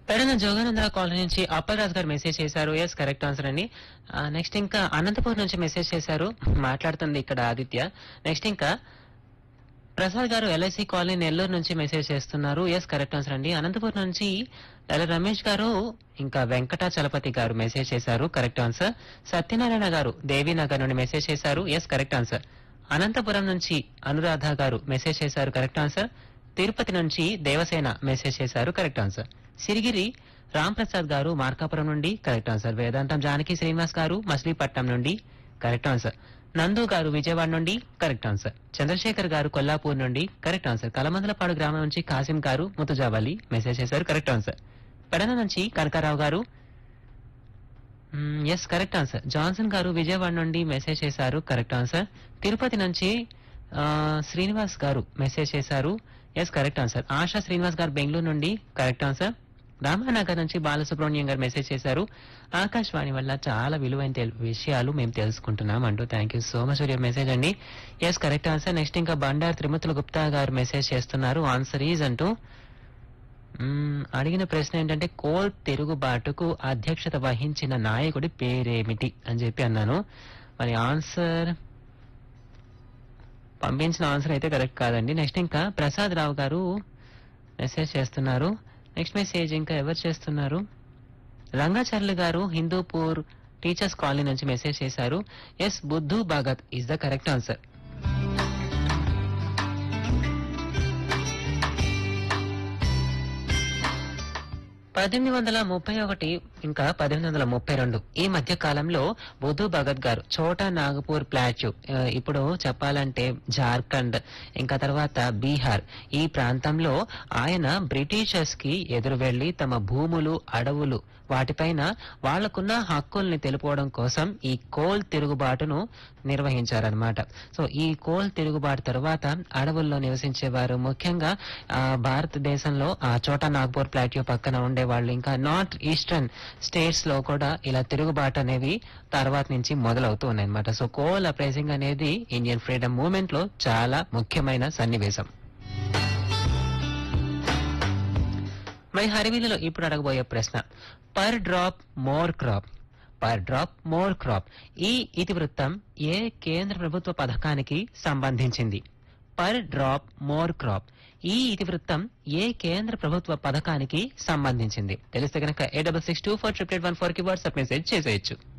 Pedana Jogananda colony నుంచి Appalaraju garu message చేశారు yes correct answer అండి నెక్స్ట్ ఇంకా అనంతపూర్ నుంచి మెసేజ్ చేశారు మాట్లాడుతుంది ఇక్కడ ఆదిత్య నెక్స్ట్ ఇంకా ప్రసాద్ గారు ఎల్ఐసి కాలనీ నెల్లూరు నుంచి మెసేజ్ చేస్తున్నారు ఎస్ కరెక్ట్ ఆన్సర్ అండి అనంతపురం నుంచి ఎల రమేష్ గారు ఇంకా వెంకటాచలపతి గారు మెసేజ్ చేశారు కరెక్ట్ ఆన్సర్ సత్యనారాయణ గారు దేవీనగర్ నుండి మెసేజ్ చేశారు ఎస్ కరెక్ట్ ఆన్సర్ అనంతపురం నుంచి అనురాధ గారు మెసేజ్ చేశారు కరెక్ట్ ఆన్సర్ తిరుపతి నుంచి దేవసేన మెసేజ్ చేశారు కరెక్ట్ ఆన్సర్ సిరిగిరి రామ్ ప్రసాద్ గారు మార్కాపురం నుండి కరెక్ట్ ఆన్సర్ వేదాంతం జానకి శ్రీనివాస్ గారు మచిలీపట్నం నుండి కరెక్ట్ ఆన్సర్ నందు గారు విజయవాడ నుండి కరెక్ట్ ఆన్సర్ చంద్రశేఖర్ గారు కొల్లాపూర్ నుండి కరెక్ట్ ఆన్సర్ కలమందలపాడు గ్రామం నుంచి కాసిం గారు ముతుజావలి మెసేజ్ చేశారు కరెక్ట్ ఆన్సర్ పెడన నుంచి కనకారావు గారు ఎస్ కరెక్ట్ ఆన్సర్ జాన్సన్ గారు విజయవాడ నుండి మెసేజ్ చేశారు కరెక్ట్ ఆన్సర్ తిరుపతి నుంచి ఆ, శ్రీనివాస్ గారు మెసేజ్ చేశారు yes correct answer Asha Srinivas garu Bengaluru నుండి కరెక్ట్ ఆన్సర్ రామానగర్ నుంచి బాలసుబ్రహ్మణ్యం గారు మెసేజ్ చేశారు ఆకాశవాణి వల్ల చాలా విలువైన తెల్- విషయాలు మేము తెలుసుకుంటున్నాం అంటూ thank you so much for your message అండి ఎస్ కరెక్ట్ ఆన్సర్ నెక్స్ట్ ఇంకా బండారు తిరుమతుల గుప్తా గారు మెసేజ్ చేస్తున్నారు ఆన్సర్ ఈజ్ అంటూ మ్మ్, అడిగిన ప్రశ్న ఏంటంటే కోల్ తిరుగుబాటుకు అధ్యక్షత వహించిన నాయకుడి పేరేమిటి అని చెప్పి అన్నాను మరి ఆన్సర్ పంపించిన ఆన్సర్ అయితే కరెక్ట్ కాదండి నెక్స్ట్ ఇంకా ప్రసాద్ రావు గారు మెసేజ్ చేస్తున్నారు నెక్స్ట్ మెసేజ్ ఇంకా ఎవరు చేస్తున్నారు రంగాచార్యులు గారు హిందూపూర్ టీచర్స్ కాలనీ నుంచి మెసేజ్ చేశారు yes Buddhu Bhagat is the correct answer పద్దెనిమిది వందల ముప్పై ఒకటి ఇంకా పద్దెనిమిది వందల ముప్పై రెండు ఈ మధ్య కాలంలో బుద్ధు భగత్ గారు చోటా నాగపూర్ ప్లాట్యూ ఆ, ఇప్పుడు చెప్పాలంటే జార్ఖండ్ ఇంకా తర్వాత బీహార్ ఈ ప్రాంతంలో ఆయన బ్రిటిషర్స్ కి ఎదురు వెళ్లి తమ భూములు అడవులు వాటిపైన వాళ్లకున్న హక్కుల్ని తెలుపుకోవడం కోసం ఈ కోల్ తిరుగుబాటును నిర్వహించారనమాట సో ఈ కోల్ తిరుగుబాటు తర్వాత అడవుల్లో నివసించేవారు ముఖ్యంగా ఆ, భారతదేశంలో ఆ చోటా నాగ్పూర్ ప్లాట్యూ పక్కన ఉండే వాళ్ళు ఇంకా నార్త్ ఈస్టర్న్ స్టేట్స్ లో కూడా ఇలా తిరుగుబాటు అనేవి తర్వాత నుంచి మొదలవుతూ ఉన్నాయన్నమాట సో కోల్ అప్రైజింగ్ అనేది ఇండియన్ ఫ్రీడమ్ మూవ్మెంట్ లో చాలా ముఖ్యమైన సన్నివేశం మరి హరివిలలో ఇప్పుడు అడగబోయే ప్రశ్న per drop more crop per drop more crop ఈ ఇతివృత్తం ఏ కేంద్ర ప్రభుత్వ పథకానికి సంబంధించింది పర్ డ్రాప్ మోర్ క్రాప్ ఈ ఇతివృత్తం ఏ కేంద్ర ప్రభుత్వ పథకానికి సంబంధించింది తెలిస్తే కనుక ఏ double six two four triple one four కి వాట్సాప్ మెసేజ్ చేసేయచ్చు